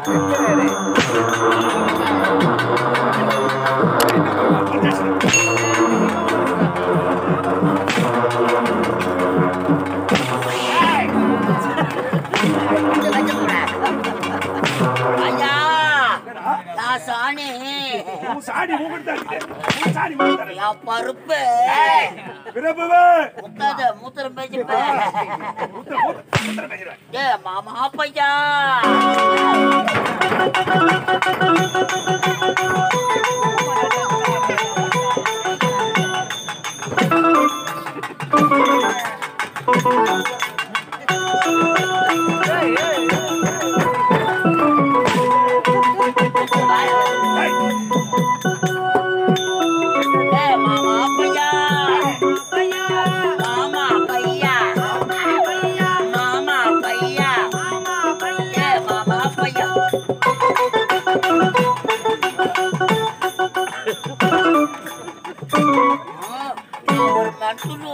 ஐயா நான் சாணி உன் சாடி மூக்கிட்டு தான் இருக்குது. உன் சாடி மூக்கிட்டு தான் என் பருப்பு இருக்குது. பிரபுவே. முத்தாத மூத்திரம் பேசிப்ப மூத்திர, மூத்திர, மூத்திர பேசிடுவேன். ஏ மாமா பையா ஏய், ஏ மாமா பையா மாமா பையா மாமா பையா ஏ மாமா பையா ஒரு மென்டலு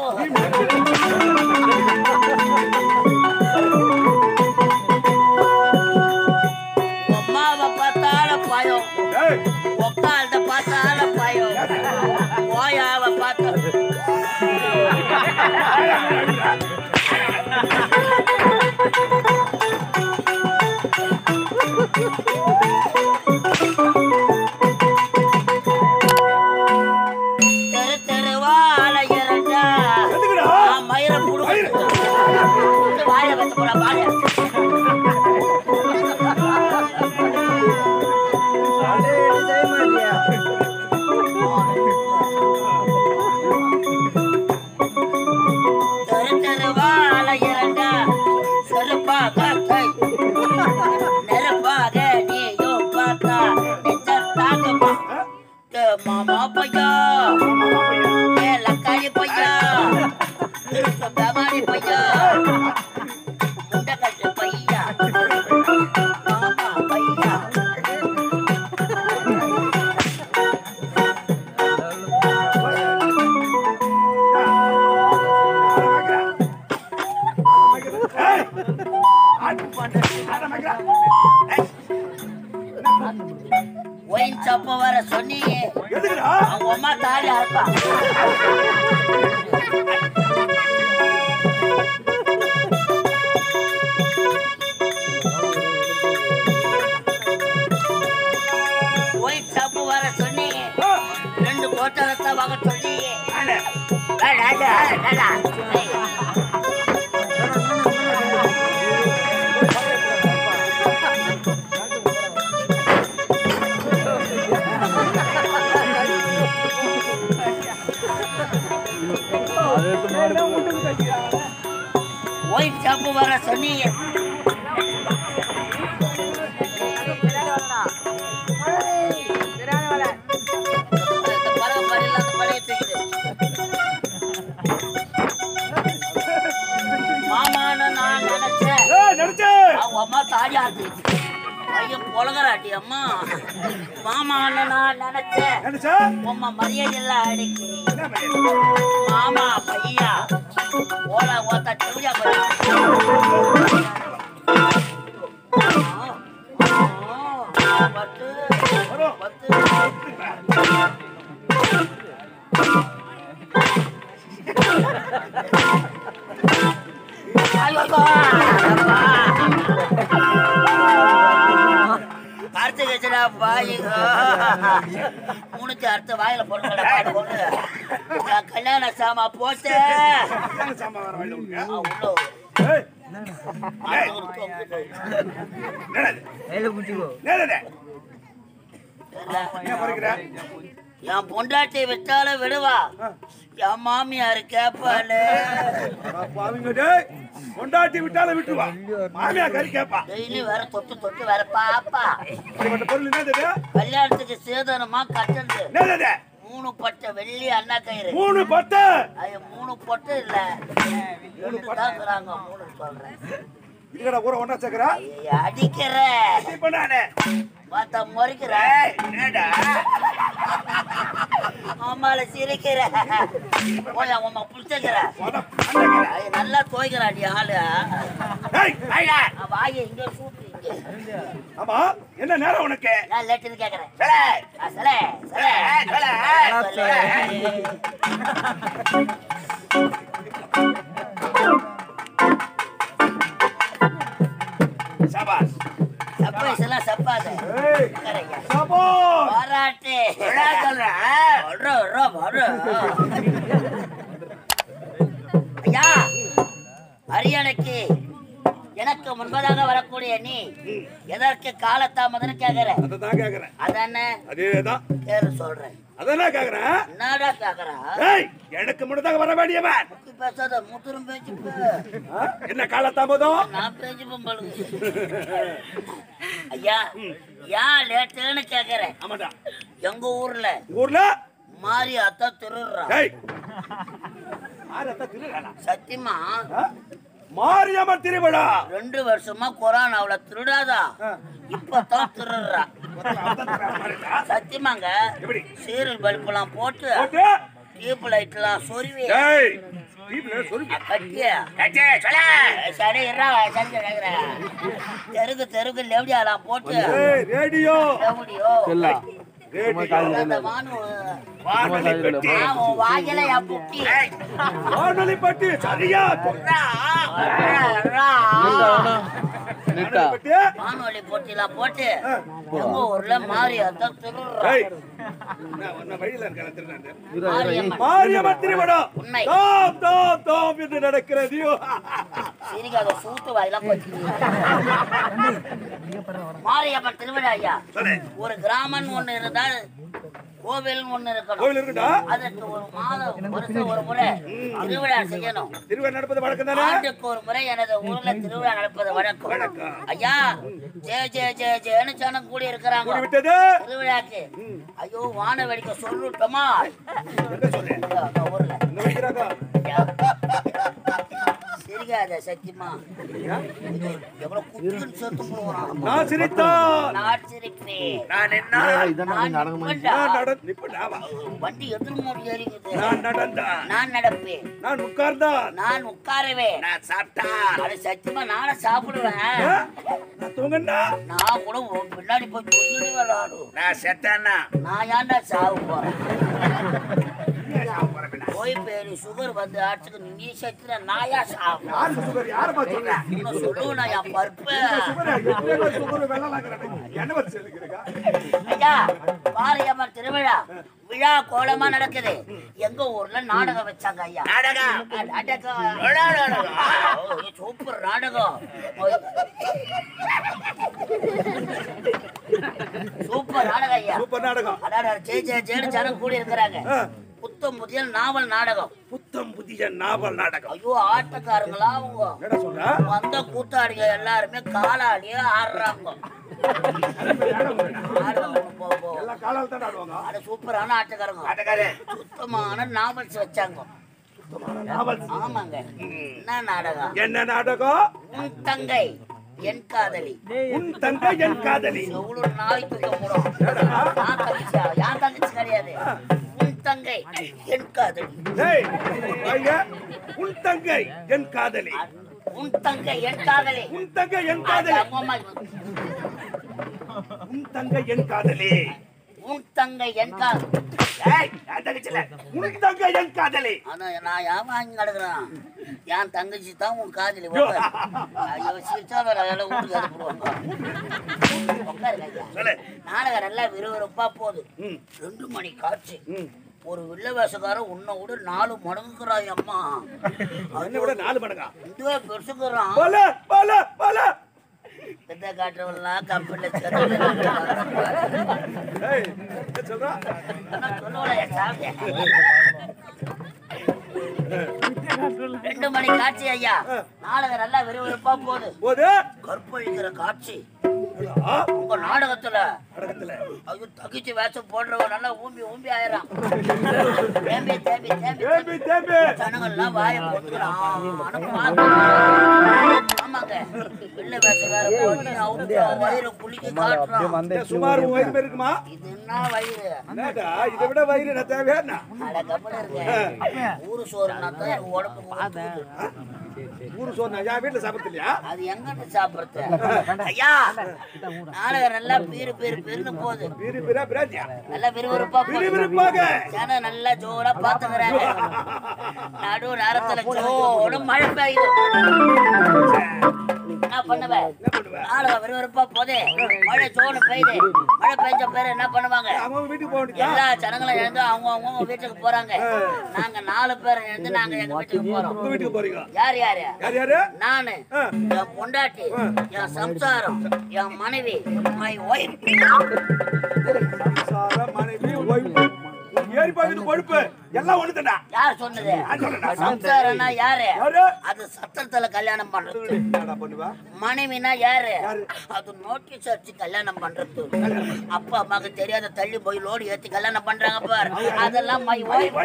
அம்மாவை பார்த்தாலும் பயம் ஏய், உக்கால்த பார்த்தாலும் பயம் ஓயாவ பார்த்த தெரு தெருவா அலையிறண்டா எதுக்குடா? நான் மயிரை மயிரை? புடுங்க வாய வச்சு போட வாய தெரு தெருவா அலையிறண்டா செருப்பாக கை நெருப்பாக நீயும் பார்த்தா நெஞ்சம் தாங்குமா ஏ மாமா பையா ஏ லக்காரி பையா கபாடி பையா முண்டக்கட்டு பையா மாமா பையா ஏய், ஆட்டு பாட்டு, ஆட்ட மக்கிறா. ஏய், ஒயின் சப்ப வர சொன்னீங்க எதுக்குடா? அவங்க அம்மா தாலி அறுப்பா ஒயின் சப்ப வர சொன்னீங்க ஆ, ரெண்டு கோட்டரத்தை வாங்க சொன்னீங்க ஆளு. டேடா, டேடா, டேடா. ஏய். ஒயின் சப்ப வர சொன்னீங்க இந்த பறவை மாதிரி இல்லாத பழைய தூக்கிடு மாமான்னு நான் நினைச்சேன் ஏய், நடிச்சே. அவங்க அம்மா தாடி ஆட்டு பையன் பொலகராட்டி அம்மா மாமான்னு நான் நினைச்சேன் நடிச்சே. உம்மா மரியாதை எல்லாம் அடிக்கு என்ன பண்ணிருக்க? மாமா பையா ஓல ஓத்த சூர்யா பையா பத்து வரும். பத்து ஐயோ, அப்பா. கார்த்திகை வச்சுடா பாயிங்க மூணுக்கு அடுத்த வாயில போட்டு பாடு போட்டு நான் கல்யாண சாமா போட்டு என்ன சாம்பார் வர வழியில விடுங்க? ஆ, உள்ள ஒரு- ஏய், அடுத்த ஒரு தொங்கு தொங்கு. என்னது? என்னது? ஏன் பறிக்கிற? என் பொண்டாட்டி விட்டாலும் விடுவா என் மாமியார் கேப்பாளு அட பாவிங்க டேய். பொண்டாட்டி விட்டாலும் விட்டுருவா மாமியா கறி கேப்பா டெய்லி வேற தொட்டு தொட்டு வேற பாப்பா இப்படிப்பட்ட பொருள் என்னது இது? கல்யாணத்துக்கு சேதனமா கட்டுறது என்னது இது? மூணு பட்டை வெள்ளி அண்ணா கயிறு மூணு பத்து அது மூணு பொட்டு இல்ல மூணு தான் இருக்கிறாங்க மூணு சொல்றேன் இதுக்கடா ஊரை ஒன்றா சேர்க்கிறா ஐய, அடிக்கிற இப்ப நானு பார்த்தா முறைக்கிற ஏய், என்னடா? ஆமால சிரிக்கிற போய் அம்மா புடிச்சுக்கிற உத பண்ணைக்கிற. அது நல்லா துவைக்கிறாடி ஆளு ஏய், ஐயா. வாய இங்க சூட்டு இங்க இருக்கு ஆமா என்ன நேரம் உனக்கு நான் லேட்டுன்னு கேக்குறேன் சலே, ஆ, சலே, சலே. சலே. சபாஸ் சப்பாஸ் எல்லாம் சப்பாது ஏய், உட்காருங்க. சபாஸ் பாராட்டு சொல்றேன் வர்றோம், வர்றோம். ஐயா அரியணைக்கு எனக்கு முன்பதாக வரக்கூடிய நீ எதற்கு காலத்தாமதன்னு கேக்குற அததான் கேக்குறேன் அதானே அதேதான் பேரு சொல்றேன் அதானே கேக்குறேன் என்னடா கேக்குறா ஏய் எனக்கு முன்னதாக வர வேண்டியவன் முக்கி பேசாத முத்துரும் பேச்சு ஆ? என்ன காலத்தாமதம் நான் பேச்சு பொம்பளுக்கு ஐயா ஏன் லேட்டுன்னு கேக்குறேன் ஆமாடா எங்க ஊர்ல ஊர்ல மாறி அத்தா திருடுறான் ஏய் யார் அத்தா திருடனா? சத்தியமா ஆ? மாரியம்மன் திருவிழா ரெண்டு வருஷமா கொரோனாவுல திருடாதா ஆ. இப்பதான் திருடுறா சத்தியமாங்க எப்படி சீரியல் பல்ப் எல்லாம் போட்டு ஓகே டியூப் லைட் எல்லாம் சொருவி ஏய் வீட்ல சொல்லு கட்டிய சரி இருடா, சரி கேக்குறேன். தெருக்கு தெருக்கு லெவடியாலாம் போட்டு ஏய் ரேடியோ லெவடியோ ரேடியோ அந்த வானு வானொலி பெட்டி ஆ, உன் வாயில என் புட்டி வானொலி பெட்டி சரியா சொல்றா. வானொலி பெட்டி வானொலி போட்டிலாம் போட்டு எங்க ஊர்ல மாறி அதான் திருடுறா ஏய் நான் உன்னை வழியில இருக்கேன் திருநாண்டு மாரியம்மன் மாரியம்மன் திருவிழா உண்மை. தாம் தாம் தாம் என்று நடக்கிறது சிரிக்காத சூத்து வாயிலாம் போச்சு மாரியம்மன் திருவிழா ஐயா சொல்லு ஒரு கிராமம் ஒண்ணு இருந்தால் கோவில் ஒண்ணு இருக்கணும் கோவில் இருக்குடா அதற்கு ஒரு மாதம் வருஷம் ஒரு முறை திருவிழா செய்யணும் திருவிழா நடப்பது வழக்கம் தானே ஆண்டுக்கு ஒரு முறை எனது ஊர்ல திருவிழா நடப்பது வழக்கம் வழக்கம். ஐயா ஜே ஜே ஜே ஜேன்னு ஜனம் கூடி இருக்கிறாங்க கூடி விட்டது திருவிழாக்கு ஐயோ வான வெடிக்க சொல்லுட்டோமா எங்க சொல்லு ஊர்ல இங்க வைக்கிறாங்க ஐயா. சிரிக்காத சத்தியமா எவ்வளவு குத்துன்னு சொத்து போடுறான் நான் சிரித்தான் நான் சிரிக்கிறேன் நான் என்ன நான் நிப்பேன்டா. நான் நட நிப்படா வண்டி எதிர் மோடி ஏறிக்குது நான் நடந்தான் நான் நடப்பேன் நான் உட்கார்ந்தான் நான் உட்காருவேன் நான் சாப்பிட்டான் அது சத்தியமா நானும் சாப்பிடுவேன் நான் தூங்கண்ணா நான் கூட உன் பின்னாடி போய் தொழில் விளையாடும் நான் செத்தானா நான் ஏன்டா சாவு போறேன் போய் பேரு சுகர் வந்து ஆச்சுக்கு நீ செத்துற நாயா சாவு யாருக்கு சுகர் யாரமா சொல்ற இன்னும் சொல்லுவேன் நான் என் பருப்பு சுகர் எப்படியோ சுகர் வெள்ளலாங்கிறாங்க என்ன வச்சு எழுக்கிறீங்க ஐயா பாரியம்மன் திருவிழா விழா கோலமா நடக்குது எங்க ஊர்ல நாடகம் வச்சாங்க ஐயா நாடகம் நாடகம் ஓ, சூப்பர் நாடகம் சூப்பர் நாடகம் ஐயா சூப்பர் நாடகம் அடாடா ஜே ஜே ஜேன்னு ஜனம் கூடி இருக்கிறாங்க ஆ. புத்தம் புதிய நாவல் நாடகம் புத்தம் புதிய நாவல் நாடகம் ஐயோ ஆட்டக்காரங்களா அவங்க என்ன சொல்ற வந்த கூத்தாடிங்க எல்லாருமே காலாடியே ஆடுறாங்க ஆடுவாங்க, போ, போ. எல்லாம் காலால் தான் ஆடுவாங்க அது சூப்பரான ஆட்டக்காரங்க சுத்தமான நாவல்ஸ் வச்சாங்க நாவல் ஆமாங்க என்ன நாடகம் என்ன நாடகம் உன் தங்கை என் காதலி உன் தங்கை என் காதலி எவ்வளவு நாய் தூக்க போடும் நான் தங்கச்சியா யான் தங்கச்சி கிடையாது உன் தங்கை என் காதலி டேய் வாங்க. உன் தங்கை என் காதலி உன் தங்கை என் காதலி உன் தங்கை என் அது காதலி அம்மா உன் தங்கை என் காதலி உன் தங்கை என் காதலி ஏய், என் தங்கச்சில. உன் தங்கை என் காதலி ஆனா நான் ஏன் வாங்கி கிடக்குறேன் என் தங்கச்சி தான் உன் காதலி யோ. ஐயோ சிரிச்சா வேற அதெல்லாம் வீட்டுக்கு அனுப்பிடுவாங்க உட்காருங்க ஐயா. சொல்லு நாடகம் நல்லா விறுவிறுப்பா போகுது ம், ரெண்டு மணி காட்சி ம். ஒரு வில்ல வேஷக்காரன் உன்னை விட நாலு மடங்குறாய் அம்மா என்னை விட நாலு மடங்கா இதுவே பெருசுக்குறான் போல போல போல பெத்த காட்டுறவெல்லாம் கம்பெனில ஏய், என்ன சொல்றா ரெண்டு மணி காட்சி ஐயா நாடகம் நல்லா விறுவிறுப்பா போகுது போது கற்பழிக்கிற காட்சி ஆ, உங்க நாடகத்துல நாடகத்துல ஐயோ தகிச்சு வேஷம் போடுறவன் நல்லா ஊம்பி ஊம்பி ஆயிரான் தேம்பி தேம்பி தேம்பி தேம்பி தேம்பி ஜனங்கள்லாம் வாயை போட்டுக்கிறான் ஆமாங்க வெள்ளை வேஷக்கார போட்டு அவுத்து வயிறு குளிக்க காட்டுறான் ஏய், சுமார் உன் வயிறு பேர் இருக்குமா இது என்ன வயிறு என்னடா இதை விட வயிறு நான் தேவையா என்ன? அட கப்பல இருக்க ஊரு சோறுனா தான் எனக்கு உடம்பு ஊத்துது. ஊரு சோறு ஐயா வீட்டுல சாப்பிடுறது இல்லையா அது எங்கிட்டு சாப்பிடுறது ஐயா நாடகம் நல்லா பீரு பீரு பீருன்னு போகுது வீடு வீரா பிராட்டியா நல்லா விறுவிறுப்பா போகுது விறுவிறுப்பாக ஜனம் நல்லா ஜோரா பாத்துக்கிறாங்க நடு நேரத்துல ஜோடு மழை பெய்யுது என்ன பண்ணுவேன் என்ன பண்ணுவ நாடகம் விறுவிறுப்பா போதே மழை ஜோடு பெய்யுது மழை பெய்ஞ்ச பேரு என்ன பண்ணுவாங்க அவங்க வீட்டுக்கு போக வேண்டியதா எல்லா ஜனங்களும் எழுந்து அவங்க அவங்க வீட்டுக்கு போறாங்க நாங்க நாலு பேர் எழுந்து நாங்க எங்க வீட்டுக்கு போறோம் உங்க வீட்டுக்கு போறீங்க யார் யாரு யார் யாரு நானு ஆ. என் பொண்டாட்டி என் சம்சாரம் என் மனைவி மை ஒய்ஃப் சார மனைவி ஒய்ஃபு ஏறி பாக்குது கொழுப்பு எல்லாம் ஒண்ணுதான்டா யார் சொன்னது நான் சொல்றேன்டா. சம்சாரம்னா யாரு யாரு அது சத்திரத்துல கல்யாணம் பண்றது என்னடா பண்ணுவா மனைவினா யாரு யாரு? அது நோட்டீஸ் அடிச்சு கல்யாணம் பண்றது அப்பா அம்மாக்கு தெரியாத தள்ளி போய் லோடு ஏத்தி கல்யாணம் பண்றாங்க பார் அதெல்லாம் மை ஒய்ஃப்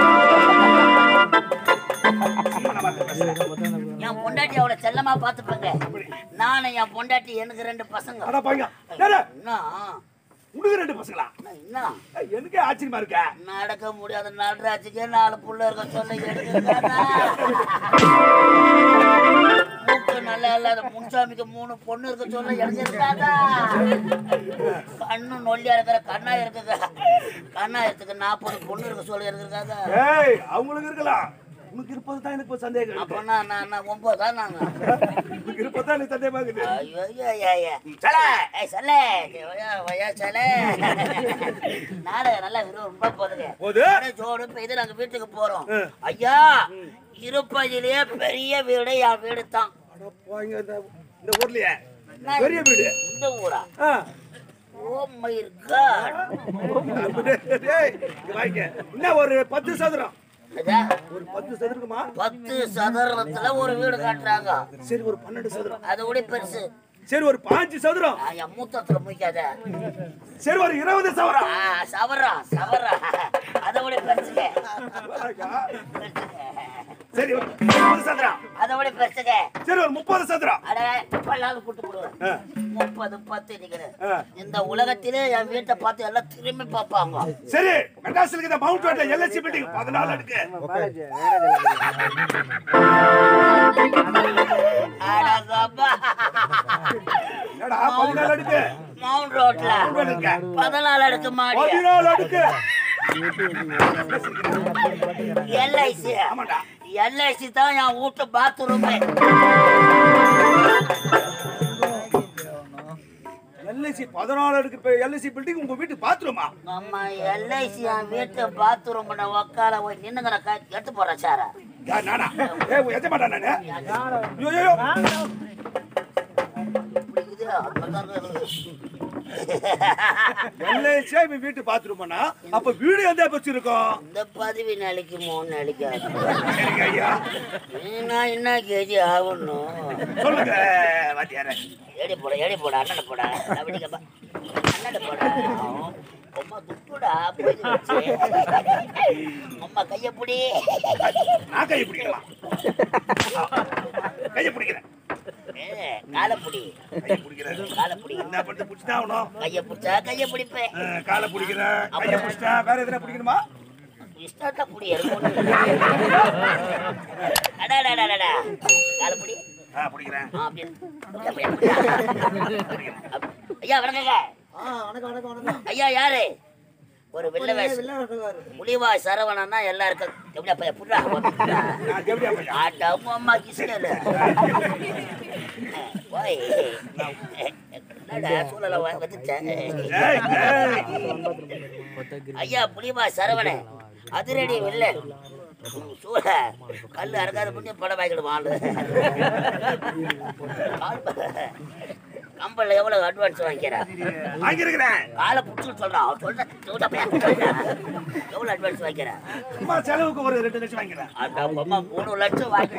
என் பொண்டாட்டி அவளை செல்லமா பாத்துப்பேங்க நானும் என் பொண்டாட்டி எனக்கு ரெண்டு பசங்க அடா பாங்க டேய், என்ன உனக்கு ரெண்டு பசங்களா என்ன ஏய், எனக்கே ஆச்சரியமா இருக்க நடக்க முடியாத நடராஜுக்கே நாலு புள்ள இருக்க சொல்ல எடுக்கிறானா? மூக்கு நல்லா இல்லாத முன்சாமிக்கு மூணு பொண்ணு இருக்க சொல்ல எடுக்கிறாங்க கண்ணு நொல்லியா இருக்கிற கண்ணா இருக்குங்க கண்ணாயிரத்துக்கு நாற்பது பொண்ணு இருக்க சொல்ல எடுக்கிறாங்க ஏய் அவங்களுக்கு இருக்கலாம் உனக்கு இருப்பது தான் எனக்கு இப்ப சந்தேகம் இருக்கு. அப்பனா நான் நான் ஒன்பது தான் நாங்க உனக்கு இருப்பது தான் எனக்கு சந்தேகமா இருக்குது ஐயோ ஐயோ, ஐயோ, ஐயோ. சலே, ஏய், சலே. ஐயா, ஐயா, சலே. நாடகம் நல்லா விறுவிறுப்பா ரொம்ப போதுங்க போது அப்படியே ஜோடு பெய்து நாங்க வீட்டுக்கு போறோம் ஐயா இருப்பதிலேயே பெரிய வீடு என் வீடு தான் அட பாங்க இந்த இந்த ஊர்லயே பெரிய வீடு இந்த ஊரா ஆ. ஓ மை காட் டேய், இங்க வாங்கிக்க. என்ன ஒரு பத்து சதுரம் ஒரு பத்து சதுரக்குமா பத்து சதுரத்துல ஒரு வீடு காட்டுறாங்க சரி ஒரு பன்னெண்டு சதுரம் அதை விட பெருசு சரி ஒரு பாஞ்சு சதுரம் ஆ, என் மூத்தத்துல முடிக்காத சரி ஒரு இருபது சதுரம் ஆ, சவரா சவரா அதை விட பெருசுங்க சரி ஒரு முப்பது சதுரம் அதை விட பெருசுங்க சரி ஒரு முப்பது சதுரம் அட முப்பது கூட்டு போடுவேன் ஆ, முப்பது பத்து நிக்கிறேன் ஆ. இந்த உலகத்திலே என் வீட்டை பார்த்து எல்லாம் திரும்பி பார்ப்பாங்க சரி மெட்ராஸ்ல இருக்கிற மவுண்ட் ரோட்ல எல்எஸ்சி பில்டிங் பதினாலு அடுக்கு அடங்கப்பா. என்னடா பதினாலு அடுக்கு மவுண்ட் ரோட்ல உங்க இருக்க பதினாலு அடுக்கு மாடி பதினாலு அடுக்கு எல்ஐசி ஆமாடா எல்ஐசி தான் என் வீட்டு பாத்ரூம் எல்ஐசி பதினாலு அடுக்கு எல்ஐசி பில்டிங் உங்க வீட்டு பாத்ரூமா நம்ம எல்ஐசி என் வீட்டு பாத்ரூம் உக்கால போய் நின்னுங்கிற எடுத்து போறேன் சார யார் நானா ஏ எத்த மாட்டா நானு ஐயோ ஐயோ எல்ஐசி இவன் வீட்டு பாத்ரூமானா அப்ப வீடு எந்த பச்சு இருக்கும் இந்த பதவி நாளைக்கு மூணு நாளைக்கு ஆகும். சரிங்க ஐயா நான் என்ன கேஜி ஆகணும் சொல்லுங்க வாத்தியாரே எடி போட எடி போட அண்ணனை போட அப்படிங்கப்பா அண்ணனை போட அம்மா துட்டுடா போய் வச்சு. அம்மா கைய பிடி நான் கையை பிடிக்கலாம் கையை பிடிக்கிறேன் ஏ, காலை பிடி கையை பிடிக்கிறேன் காலை பிடி என்ன பண்ணிட்டு பிடிச்சிதான் ஆகணும் கைய பிடிச்சா கைய பிடிப்பேன் ஆ, காலை பிடிக்கிறேன் கையை பிடிச்சிட்டேன் வேற எதுனா பிடிக்கணுமா இஷ்டத்தை பிடி எடுக்கணும் அடா அடா, அடா, அடா. காலை பிடி ஆ பிடிக்கிறேன் ஆ, அப்படியே. அப்படியே, அப்படியே. ஐயா வணக்கங்க ஐயா யாரு ஒரு வெள்ள வேஷம் புலிவாய் சரவணன்னா எல்லாருக்கும் எப்படியா பையன் புடுறா நான் ஜெப்டியா பையன் ஆட்டா உங்க அம்மா கிருஷ்ணல போய் என்னடா சூழல வந்துட்டேன் ஏய், ஏய். ஐயா புலிவா சரவணே அதிரடி வெள்ள சூழ கல்லு அறக்காத புண்ணிய படம் வாங்கிடுவான் கம்பல்ல எவ்வளவு அட்வான்ஸ் வாங்கிக்கிறா வாங்கியிருக்கிறேன் காலை புடிச்சு சொல்றான் அவன் சொல்ற சொல்ற பையன். எவ்வளவு அட்வான்ஸ் வாங்கிக்கிறா சும்மா செலவுக்கு ஒரு ரெண்டு லட்சம் வாங்கிக்கிறேன் அந்த அவங்க அம்மா மூணு லட்சம் வாங்கி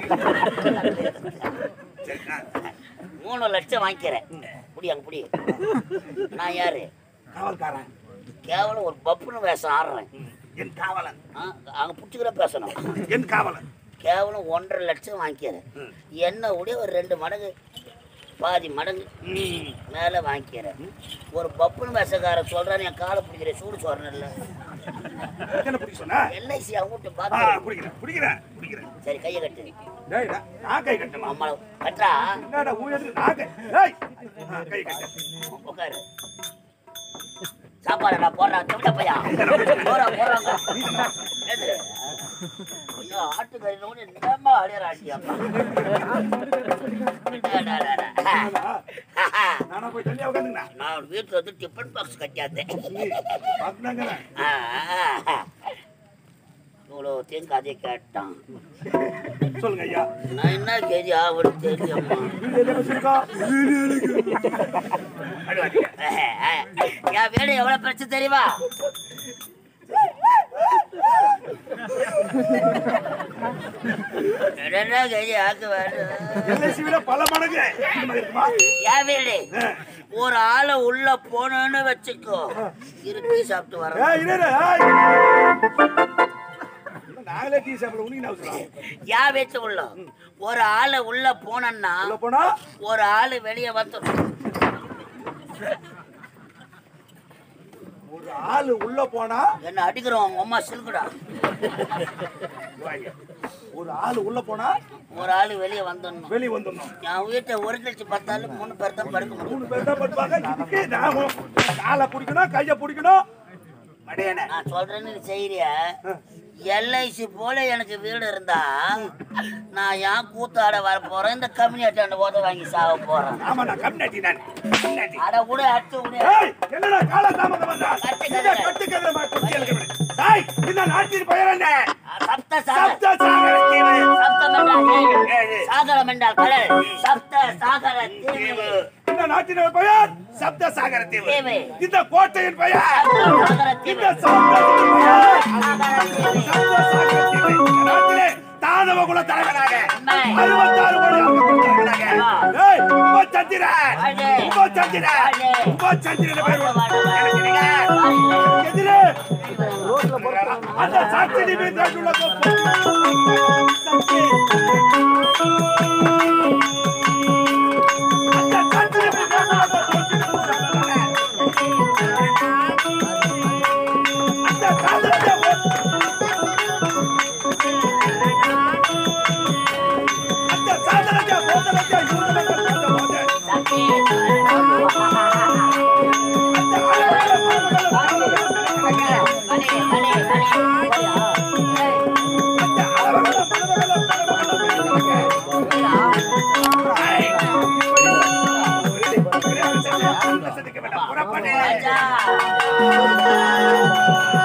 சரி, ஆ. மூணு லட்சம் வாங்கிக்கிறேன் புடி அங்க புடி நான் யாரு காவல்காரன் கேவலம் ஒரு பப்புன்னு வேஷம் ஆடுறேன் என் காவலன் ஆ, அங்க புடிச்சுக்கிற பேசணும் என் காவலன் கேவலம் ஒன்றரை லட்சம் வாங்கிக்கிறேன் என்ன விட ஒரு ரெண்டு மடங்கு பாதி மடங்கு ம். மேல வாங்கிக்கிறேன் ஒரு பப்புனு வேஷக்காரன் சொல்றான் என் காலை பிடிக்கிற சூடு சொல்றேன்ல என்ன பிடிக்க சொன்னா எல்ஐசி அவங்ககிட்ட ஆ, பார்த்து பிடிக்கிறேன் பிடிக்கிறேன் பிடிக்கிறேன் சரி கையை கட்டு டேய் நான் நான் கை கட்டுமா அம்மா கட்டுறா என்னடா ஊயது நான் கை டேய் ஆ, கை கட்டு உட்காரு சாப்பாடு நான் போடுறேன் தமிழ பையா போறா போறாங்க எது? ஐயோ ஆட்டுக்கறி நோடி நேமா அடையற ஆட்டியாப்பா நானா போய் தனியா உட்காந்துங்கண்ணா நான் வீட்டுல வந்து டிஃபன் பாக்ஸ் கட்டியாந்தேன் பார்த்துனாங்கண்ணா இவ்வளோ தேங்காதே கேட்டான் சொல்லுங்க ஐயா நான் என்ன கேஜி ஆகும்னு தெரியுமா வீடு எதுல வச்சிருக்கோம் என் வீடு எவ்வளவு பிரச்சனை தெரியுமா என்ன கேஜி ஆக்கு வேணும் எல்ஐசி விட பல மடங்கு இந்த மாதிரி இருக்குமா என் வீடு ஒரு ஆளை உள்ள போனோன்னு வச்சுக்கோ இருக்கு சாப்பிட்டு வர ஏய் இரு இரு, ஏய் நாங்களே டீ சாப்பிட உனக்கு அவசரம் என் வீட்டு உள்ள ஒரு ஆளை உள்ள போனோன்னா உள்ள போனா ஒரு ஆளு வெளியே வந்துடும் ஒரு ஆளு உள்ள போனா என்ன அடிக்கிறோம் உங்க அம்மா சிலுக்குடா ஒரு ஆளு உள்ள போனா ஒரு ஆளு வெளியே வந்துடணும் வெளிய வந்துடணும் என் வீட்டை ஒரு லட்சம் பத்தாலும் மூணு பேர் தான் படுக்க முடியும் மூணு பேர் தான் படுப்பாங்க இதுக்கு நாமும் காலை பிடிக்கணும் கையை பிடிக்கணும் மடையனே நான் சொல்றேன்னு நீ செய்யறிய எல்ஐசி போல எனக்கு வீடு இருந்தா நான் ஏன் கூத்தாட வர போறேன் இந்த கம்யூனிட்டி ஓத வாங்கி சாக போறேன் ஆமா நான் கம்னாட்டி நான் கம்னாட்டி அட கூட அடிச்சு விடு ஏய் என்னடா கால தாமதம் வந்தா கட்டு இந்த கதை. கட்டு கதை மா குச்சி எனக்கு டேய் இந்த நாட்டின் பெயர் என்ன சப்த சாகர் சப்த சாகர தீவு சப்தம் என்றால் ஏழு சாகரம் என்றால் கடல் சப்த சாகர தீவு இந்த நாட்டின் பெயர் சப்த சாகர தீவு தீவு. இந்த கோட்டையின் பெயர் சாகர தீவு இந்த சாம்ராஜ்யத்தின் பெயர் சாகர தீவு சப்த சாகர தீவு இந்த நாட்டிலே தானவ குல தலைவனாக உண்மை. அறுபத்தாறு கோடி ஆட்கள் தலைவனாக ஏய் உபச்சந்திரன் வாழ்க. உபச்சந்திரன் வாழ்க. உபச்சந்திரன் பெயர் வாழ்க. எனக்கு நீங்க வாழ்க. எதிரே அந்த சாட்சி மீது உள்ள கோப்பு சாட்சி அந்த சாட்சி மீது உள்ள கோப்பு அந்த சாதனத்தை அந்த சாதனத்தை போதனத்தை யூதனத்தை போதனத்தை சக்தி. அந்த அளவுல மணி, மணி, மணி. ராஜா.